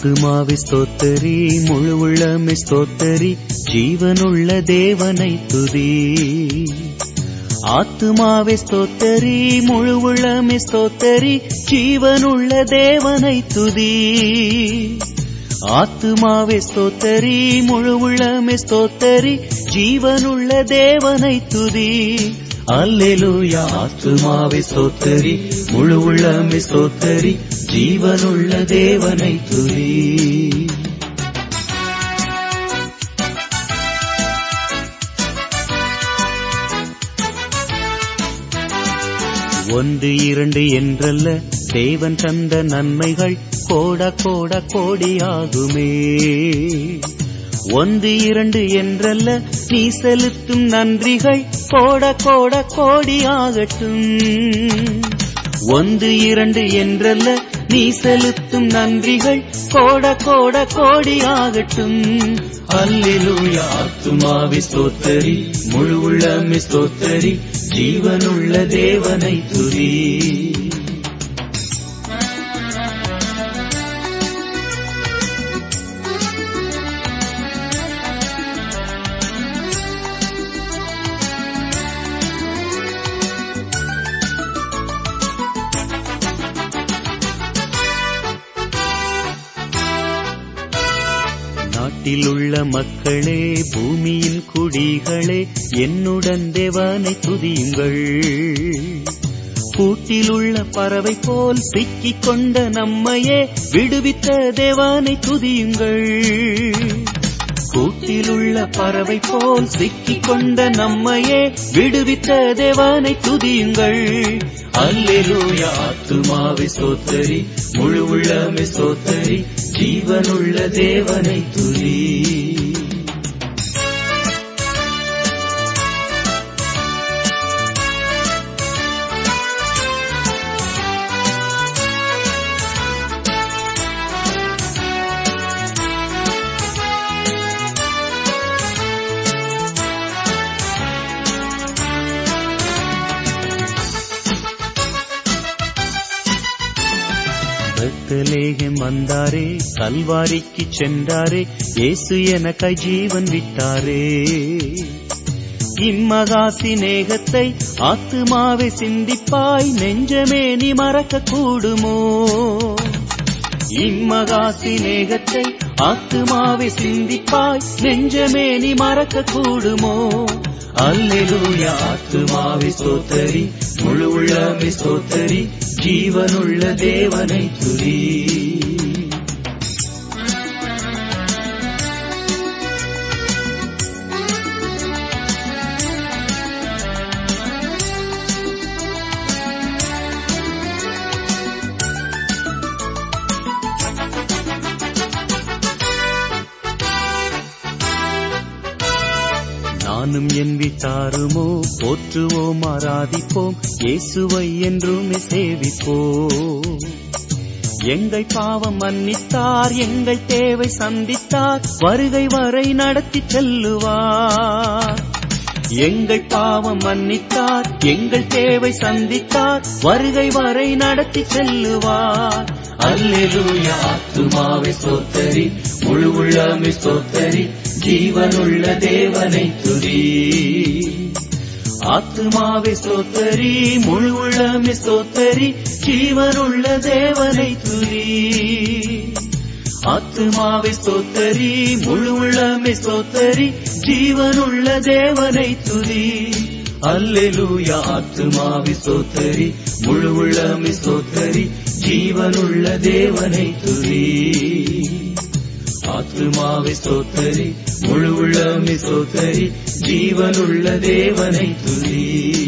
ஆத்துமாவி ஸ்தோத்தரி முழு உள்ளமே ஸ்தோத்தரி ஜீவனுள்ள தேவனை துதி ஆத்துமாவே ஸ்தோத்தரி முழு உள்ளமே ஸ்தோத்தரி ஜீவனுள்ள தேவனை துதி ஆத்துமாவே ஸ்தோத்தரி முழு உள்ளமே ஸ்தோத்தரி ஜீவனுள்ள தேவனை துதி அல்லேலூயா ஆத்துமாவே ஸ்தோத்தரி முழு உள்ளமே ஸ்தோத்தரி ஜீவனுள்ள தேவனை துதி ஒன்று இரண்டு என்றல்ல தேவன் தந்த நன்மைகள் கோட கோட கோடியாகுமே ஒன்று இரண்டு என்றல்ல நீ செலுத்தும் நன்றிகள் கோட கோட கோடியாகட்டும் ஒன்று இரண்டு என்றல்ல நீ செலுத்தும் நன்றிகள் கோட கோட கோடியாகட்டும் அல்லேலூயா ஆத்துமாவி ஸ்தோத்தரி முழு உள்ளமே ஸ்தோத்தரி ஜீவனுள்ள தேவனை துதி நாட்டிலுள்ள மக்களே பூமியின் குடிகளே என்னுடன் தேவனை துதியுங்கள் கூட்டிலுள்ள பறவை போல் சிக்கிக் கொண்ட நம்மையே விடுவித்த தேவனை துதியுங்கள் கூட்டிலுள்ள பறவை போல் சிக்கிக் கொண்ட நம்மையே விடுவித்த தேவனை துதியுங்கள் அல்லேலூயா ஆத்துமாவை சோத்தரி முழு உள்ளமே சோத்தரி ஜீவனுள்ள தேவனை துதி பெத்தலேகம் வந்தாரே கல்வாரிக்கு சென்றாரே இயேசு எனக்காய் ஜீவன் விட்டாரே இம்மகா சிநேகத்தை ஆத்துமாவை சிந்திப்பாய் நெஞ்சமே நீ மறக்க கூடுமோ இம்மகா சிநேகத்தை ஆத்துமாவை சிந்திப்பாய் நெஞ்சமே நீ மறக்க கூடுமோ அல்லேலூயா ஆத்துமாவை சோத்தரி முழு உள்ளமே சோத்தரி ஜீவனுள்ள தேவனை துதி நானும் என் வீட்டாருமோ போற்றுவோம் ஆராதிப்போம் இயேசுவை என்றுமே சேவிப்போம் எங்கள் பாவம் மன்னித்தார் எங்கள் தேவை சந்தித்தார் வருகை வரை நடத்தி செல்லுவார் எங்கள் பாவம் மன்னித்தார் எங்கள் தேவை சந்தித்தார் வருகை வரை நடத்தி செல்லுவார் அல்லேலூயா ஆத்துமாவை சோத்தரி முழு உள்ளமே சோத்தரி ஜீவனுள்ள தேவனை துதி ஆத்துமாவை சோத்தரி முழு உள்ளமே சோத்தரி ஜீவனுள்ள தேவனை துதி ஆத்துமாவை சோத்தரி முழு உள்ளமே சோத்தரி ஜீவனுள்ள தேவனை துதி அல்லேலூயா ஆத்துமாவி சோத்தரி முழு உள்ளமே சோத்தரி ஜீவனுள்ள தேவனை துதி ஆத்துமாவை சோத்தரி முழு உள்ளமே சோத்தரி ஜீவனுள்ள தேவனை துதி